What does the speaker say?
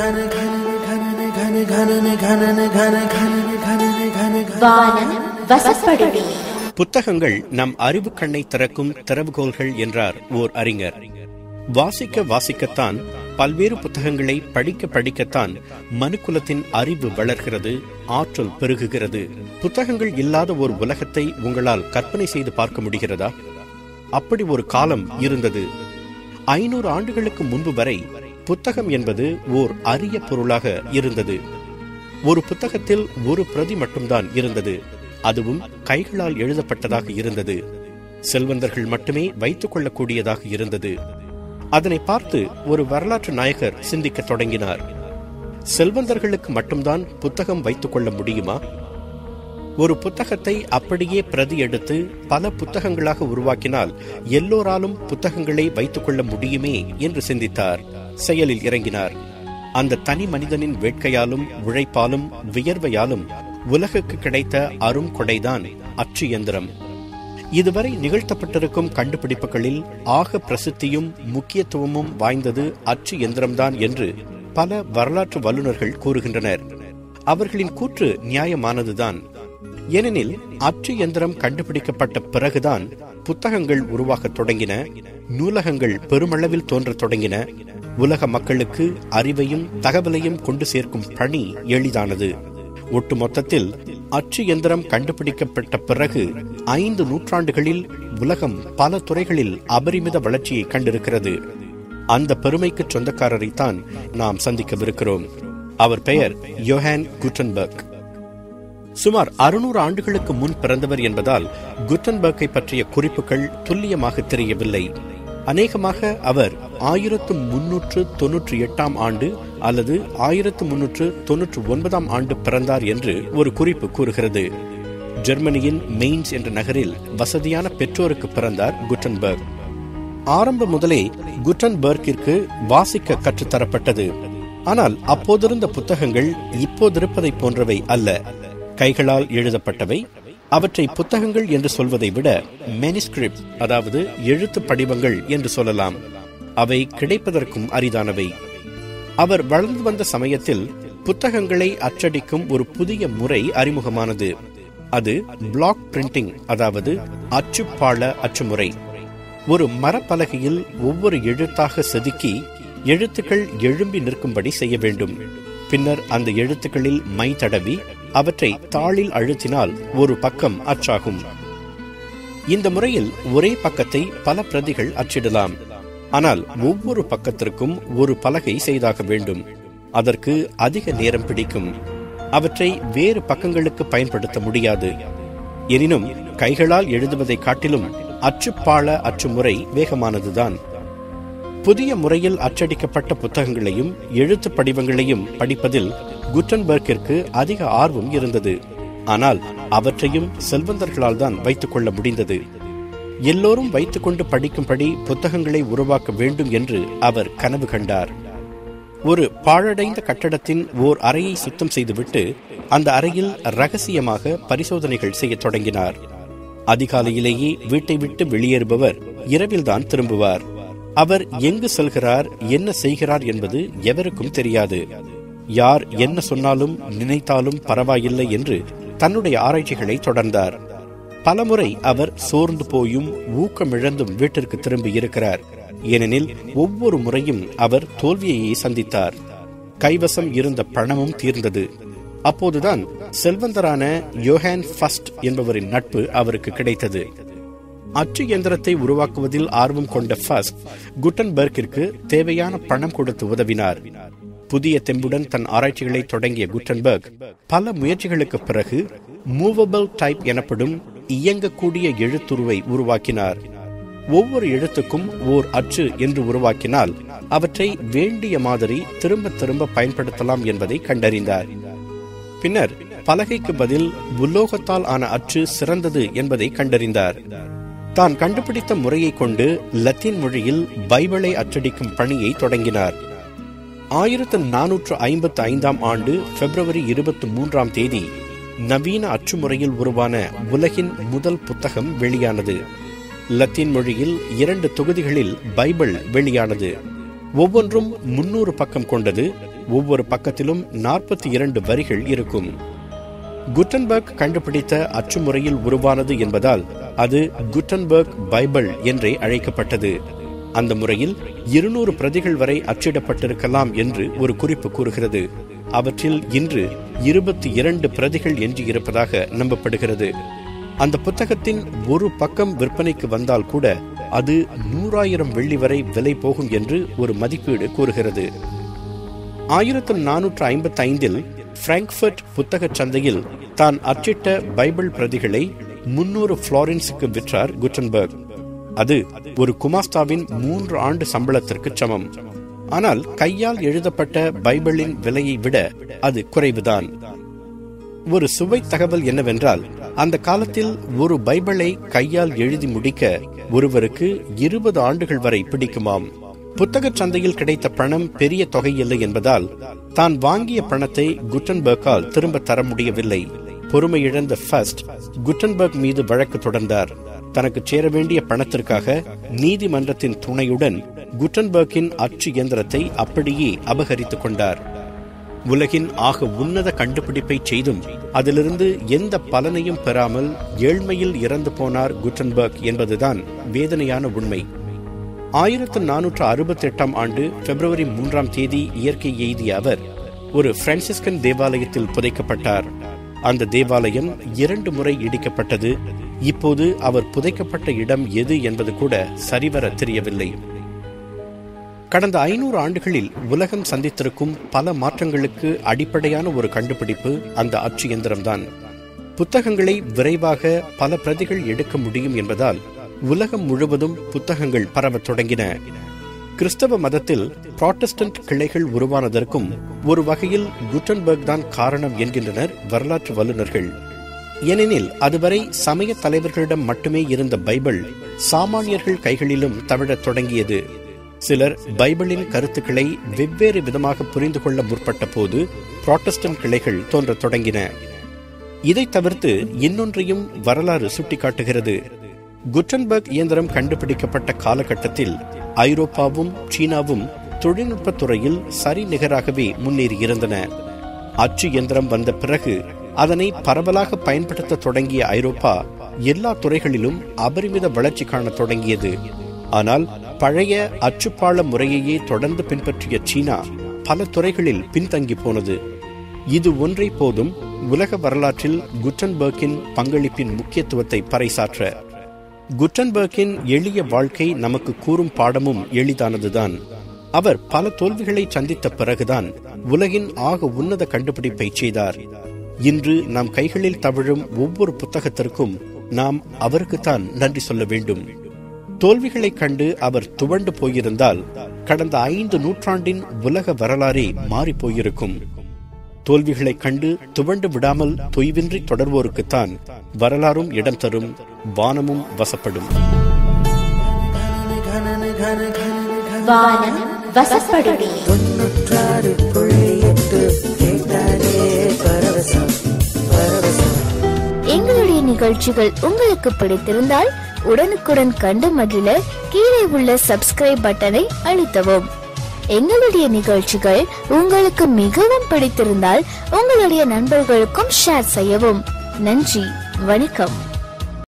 வானம் வசப்படுமே புத்தகங்கள் நம் அறிவு கண்ணை திறக்கும் திறவுகோல்கள் என்றார் ஓர் அறிஞர் வாசிக்க வாசிக்கத்தான் பல்வேறு புத்தகங்களை படிக்க படிக்கத்தான் மனுக்குலத்தின் அறிவு வளர்கிறது ஆற்றல் பெருகுகிறது புத்தகங்கள் இல்லாத ஒரு உலகத்தை உங்களால் கற்பனை செய்து பார்க்க முடிகிறதா அப்படி ஒரு காலம் இருந்தது ஐநூறு ஆண்டுகளுக்கு முன்பு வரை புத்தகம் என்பது ஓர் அரிய பொருளாக இருந்தது ஒரு புத்தகத்தில் ஒரு பிரதி மட்டும்தான் இருந்தது அதுவும் கைகளால் எழுதப்பட்டதாக இருந்தது செல்வந்தர்கள் மட்டுமே வைத்துக் கொள்ளக்கூடியதாக இருந்தது அதனை பார்த்து ஒரு வரலாற்று நாயகர் சிந்திக்கத் தொடங்கினார் செல்வந்தர்களுக்கு மட்டும்தான் புத்தகம் வைத்துக் கொள்ள முடியுமா ஒரு புத்தகத்தை அப்படியே பிரதி எடுத்து பல புத்தகங்களாக உருவாக்கினால் எல்லோராலும் புத்தகங்களை வைத்துக் கொள்ள முடியுமே என்று சிந்தித்தார் செயலில் இறங்கினார் அந்த தனி மனிதனின் வேட்கையாலும் உழைப்பாலும் வியர்வையாலும் உலகுக்கு கிடைத்த அரும் கொடைதான் அச்சு எந்திரம் இதுவரை நிகழ்த்தப்பட்டிருக்கும் கண்டுபிடிப்புகளில் ஆக பிரசித்தியும் முக்கியத்துவமும் வாய்ந்தது அச்சு எந்திரம்தான் என்று பல வரலாற்று வல்லுநர்கள் கூறுகின்றனர் அவர்களின் கூற்று நியாயமானதுதான் ஏனெனில் அச்சு எந்திரம் கண்டுபிடிக்கப்பட்ட பிறகுதான் புத்தகங்கள் உருவாகத் தொடங்கின நூலகங்கள் பெருமளவில் தோன்றத் தொடங்கின உலக மக்களுக்கு அறிவையும் தகவலையும் கொண்டு சேர்க்கும் பணி எளிதானது ஒட்டு மொத்தத்தில் அச்சு எந்திரம் கண்டுபிடிக்கப்பட்ட பிறகு ஐந்து நூற்றாண்டுகளில் உலகம் பல துறைகளில் அபரிமித வளர்ச்சியை கண்டிருக்கிறது அந்த பெருமைக்கு சொந்தக்காரரைத்தான் நாம் சந்திக்கவிருக்கிறோம் அவர் பெயர் யோஹான் குட்டன்பர்க் சுமார் அறுநூறு ஆண்டுகளுக்கு முன் பிறந்தவர் என்பதால் குட்டன்பர்க்கை பற்றிய குறிப்புகள் துல்லியமாக தெரியவில்லை அநேகமாக அவர் ஆயிரத்து முன்னூற்று தொன்னூற்றி எட்டாம் ஆண்டு அல்லது ஆயிரத்து முன்னூற்று தொன்னூற்று ஒன்பதாம் ஆண்டு பிறந்தார் என்று ஒரு குறிப்பு கூறுகிறது ஜெர்மனியின் மெயின்ஸ் என்ற நகரில் வசதியான பெற்றோருக்கு பிறந்தார் குட்டன்பர்க் ஆரம்ப முதலே குட்டன்பர்க்கிற்கு வாசிக்க கற்றுத்தரப்பட்டது ஆனால் அப்போதிருந்த புத்தகங்கள் இப்போதிருப்பதை போன்றவை அல்ல கைகளால் எழுதப்பட்டவை அவற்றை புத்தகங்கள் என்று சொல்வதை விட மெனிஸ்கிரிப்ட் அதாவது எழுத்து படிவங்கள் என்று சொல்லலாம் அவை கிடைப்பதற்கும் அரிதானவை அவர் வளர்ந்து வந்த சமயத்தில் புத்தகங்களை அச்சடிக்கும் ஒரு புதிய முறை அறிமுகமானது அது பிளாக் பிரிண்டிங் அதாவது அச்சுப்பாள அச்சுமுறை ஒரு மரப்பலகையில் ஒவ்வொரு எழுத்தாக செதுக்கி எழுத்துக்கள் எழும்பி நிற்கும்படி செய்ய வேண்டும் பின்னர் அந்த எழுத்துக்களில் மை தடவி அவற்றை தாளில் அழுத்தினால் ஒரு பக்கம் அச்சாகும் இந்த முறையில் ஒரே பக்கத்தை பல பிரதிகள் அச்சிடலாம் ஆனால் ஒவ்வொரு பக்கத்திற்கும் ஒரு பலகை செய்தாக வேண்டும் அதற்கு அதிக நேரம் பிடிக்கும் அவற்றை வேறு பக்கங்களுக்கு பயன்படுத்த முடியாது எனினும் கைகளால் எழுதுவதை காட்டிலும் அச்சுப்பாள அச்சுமுறை வேகமானதுதான் புதிய முறையில் அச்சடிக்கப்பட்ட புத்தகங்களையும் எழுத்து படிவங்களையும் படிப்பதில் குட்டன்பர்க்கிற்கு அதிக ஆர்வம் இருந்தது ஆனால் அவற்றையும் செல்வந்தர்களால் தான் வைத்துக் கொள்ள முடிந்தது எல்லோரும் வைத்துக்கொண்டு படிக்கும்படி புத்தகங்களை உருவாக்க வேண்டும் என்று அவர் கனவு கண்டார் ஒரு பாழடைந்த கட்டடத்தின் ஓர் அறையை சுத்தம் செய்துவிட்டு அந்த அறையில் ரகசியமாக பரிசோதனைகள் செய்ய தொடங்கினார் அதிகாலையிலேயே வீட்டை விட்டு வெளியேறுபவர் இரவில்தான் திரும்புவார் அவர் எங்கு செல்கிறார் என்ன செய்கிறார் என்பது எவருக்கும் தெரியாது யார் என்ன சொன்னாலும் நினைத்தாலும் பரவாயில்லை என்று தன்னுடைய ஆராய்ச்சிகளை தொடர்ந்தார் பலமுறை அவர் சோர்ந்து போயும் ஊக்கமிழந்தும் வீட்டிற்கு திரும்பி இருக்கிறார் ஏனெனில் ஒவ்வொரு முறையும் அவர் தோல்வியையே சந்தித்தார் கைவசம் இருந்த பணமும் தீர்ந்தது அப்போதுதான் செல்வந்தரான யோஹான் ஃபஸ்ட் என்பவரின் நட்பு அவருக்கு கிடைத்தது அச்சு இயந்திரத்தை உருவாக்குவதில் ஆர்வம் கொண்ட ஃபஸ்ட் குட்டன்பர்க்கிற்கு தேவையான பணம் கொடுத்து உதவினார் புதிய தெம்புடன் தன் ஆராய்ச்சிகளை தொடங்கிய குட்டன்பர்க் பல முயற்சிகளுக்கு பிறகு மூவபிள் டைப் எனப்படும் இயங்கக்கூடிய எழுத்துருவை உருவாக்கினார் ஒவ்வொரு எழுத்துக்கும் ஓர் அச்சு என்று உருவாக்கினால் அவற்றை வேண்டிய மாதிரி திரும்ப திரும்ப பயன்படுத்தலாம் என்பதை கண்டறிந்தார் பின்னர் பலகைக்கு பதில் உலோகத்தால் ஆன அச்சு சிறந்தது என்பதை கண்டறிந்தார் தான் கண்டுபிடித்த முறையை கொண்டு லத்தீன் மொழியில் பைபிளை அச்சடிக்கும் பணியை தொடங்கினார் ஆயிரத்து நானூற்று ஐம்பத்து ஐந்தாம் ஆண்டு பிப்ரவரி இருபத்தி மூன்றாம் தேதி நவீன அச்சு முறையில் உருவான உலகின் முதல் புத்தகம் வெளியானது லத்தீன் மொழியில் இரண்டு தொகுதிகளில் பைபிள் வெளியானது ஒவ்வொன்றும் முன்னூறு பக்கம் கொண்டது ஒவ்வொரு பக்கத்திலும் நாற்பத்தி இரண்டு வரிகள் இருக்கும் குட்டன்பர்க் கண்டுபிடித்த அச்சு முறையில் உருவானது என்பதால் அது குட்டன்பர்க் பைபிள் என்றே அழைக்கப்பட்டது அந்த முறையில் இருநூறு பிரதிகள் வரை அச்சிடப்பட்டிருக்கலாம் என்று ஒரு குறிப்பு கூறுகிறது அவற்றில் இன்று இருபத்தி இரண்டு பிரதிகள் எஞ்சியிருப்பதாக நம்பப்படுகிறது அந்த புத்தகத்தின் ஒரு பக்கம் விற்பனைக்கு வந்தால் கூட அது நூறாயிரம் வெள்ளி வரை விலை போகும் என்று ஒரு மதிப்பீடு கூறுகிறது ஆயிரத்து நானூற்று ஐம்பத்தி ஐந்தில் பிராங்க்ஃபர்ட் புத்தகச் சந்தையில் தான் அச்சிட்ட பைபிள் பிரதிகளை முன்னூறு புளோரன்ஸுக்கு விற்றார் குட்டன்பர்க் அது ஒரு குமாஸ்தாவின் மூன்று ஆண்டு சம்பளத்திற்கு சமம் ஆனால் கையால் எழுதப்பட்ட பைபிளின் விலையை விட அது குறைவுதான் ஒரு சுவை தகவல் என்னவென்றால் அந்த காலத்தில் ஒரு பைபிளை கையால் எழுதி முடிக்க ஒருவருக்கு இருபது ஆண்டுகள் வரை பிடிக்குமாம் புத்தகச் சந்தையில் கிடைத்த பணம் பெரிய தொகை இல்லை என்பதால் தான் வாங்கிய பணத்தை குட்டன்பர்க்கால் திரும்ப தர முடியவில்லை பொறுமை இழந்த ஃபர்ஸ்ட் குட்டன்பர்க் மீது வழக்கு தொடர்ந்தார் தனக்கு சேர வேண்டிய பணத்திற்காக நீதிமன்றத்தின் துணையுடன் குட்டன்பர்க்கின் அச்சு இயந்திரத்தை அப்படியே அபகரித்துக் கொண்டார் உலகின் ஆக உன்னத கண்டுபிடிப்பை செய்தும் அதிலிருந்து எந்த பலனையும் பெறாமல் ஏழ்மையில் இறந்து போனார் குட்டன்பர்க் என்பதுதான் வேதனையான உண்மை ஆயிரத்து நானூற்று அறுபத்தி எட்டாம் ஆண்டு பிப்ரவரி மூன்றாம் தேதி இயற்கை எய்திய அவர் ஒரு பிரான்சிஸ்கன் தேவாலயத்தில் புதைக்கப்பட்டார் அந்த தேவாலயம் இரண்டு முறை இடிக்கப்பட்டது இப்போது அவர் புதைக்கப்பட்ட இடம் எது என்பது கூட சரிவர தெரியவில்லை கடந்த ஐநூறு ஆண்டுகளில் உலகம் சந்தித்திருக்கும் பல மாற்றங்களுக்கு அடிப்படையான ஒரு கண்டுபிடிப்பு அந்த அச்சு இயந்திரம்தான் புத்தகங்களை விரைவாக பல பிரதிகள் எடுக்க முடியும் என்பதால் உலகம் முழுவதும் புத்தகங்கள் பரவத் தொடங்கின கிறிஸ்தவ மதத்தில் புராட்டஸ்டன்ட் கிளைகள் உருவானதற்கும் ஒரு வகையில் குட்டன்பர்க் தான் காரணம் என்கின்றனர் வரலாற்று வல்லுநர்கள் ஏனெனில் அதுவரை சமய தலைவர்களிடம் மட்டுமே இருந்த பைபிள் சாமானியர்கள் கைகளிலும் தவிழத் தொடங்கியது சிலர் பைபிளின் கருத்துக்களை வெவ்வேறு விதமாக புரிந்து கொள்ள முற்பட்ட போது புராட்டஸ்டன்ட் கிளைகள் தோன்றத் தொடங்கின இதை தவிர்த்து இன்னொன்றையும் வரலாறு சுட்டிக்காட்டுகிறது குட்டன்பர்க் இயந்திரம் கண்டுபிடிக்கப்பட்ட காலகட்டத்தில் ஐரோப்பாவும் சீனாவும் தொழில்நுட்பத் துறையில் சரிநிகராகவே முன்னேறியிருந்தன அச்சு இயந்திரம் வந்த பிறகு அதனை பரவலாக பயன்படுத்த தொடங்கிய ஐரோப்பா எல்லா துறைகளிலும் அபரிமித வளர்ச்சி காணத் தொடங்கியது ஆனால் பழைய அச்சுப்பாள முறையையே தொடர்ந்து பின்பற்றிய சீனா பல துறைகளில் பின்தங்கி போனது இது ஒன்றை போதும் உலக வரலாற்றில் குட்டன்பர்க்கின் பங்களிப்பின் முக்கியத்துவத்தை பறைசாற்ற குட்டன்பர்க்கின் எளிய வாழ்க்கை நமக்கு கூறும் பாடமும் எளிதானதுதான் அவர் பல தோல்விகளை சந்தித்த பிறகுதான் உலகின் ஆக உன்னத கண்டுபிடிப்பை செய்தார் இன்று நம் கைகளில் தவிழும் ஒவ்வொரு புத்தகத்திற்கும் நாம் அவருக்குத்தான் நன்றி சொல்ல வேண்டும் தோல்விகளைக் கண்டு அவர் துவண்டு போயிருந்தால் கடந்த ஐந்து நூற்றாண்டின் உலக வரலாறே மாறி போயிருக்கும் தோல்விகளைக் கண்டு துவண்டு விடாமல் தொய்வின்றி தொடர்வோருக்குத்தான் வரலாறும் இடம் தரும் வானமும் வசப்படும் வானம் வசப்படுமே தொண்ணூற்றாறு புள்ளி எட்டு கேட்டாலே பரவசம் பரவசம் எங்களுடைய நிகழ்ச்சிகள் உங்களுக்கு பிடித்திருந்தால் உடனுக்குடன் கண்டு மகிழ கீழே உள்ள சப்ஸ்கிரைப் பட்டனை அழுத்தவும் எங்களுடைய நிகழ்ச்சிகள் உங்களுக்கு மிகவும் பிடித்திருந்தால் உங்களுடைய நண்பர்களுக்கும் ஷேர் செய்யவும் நன்றி வணக்கம்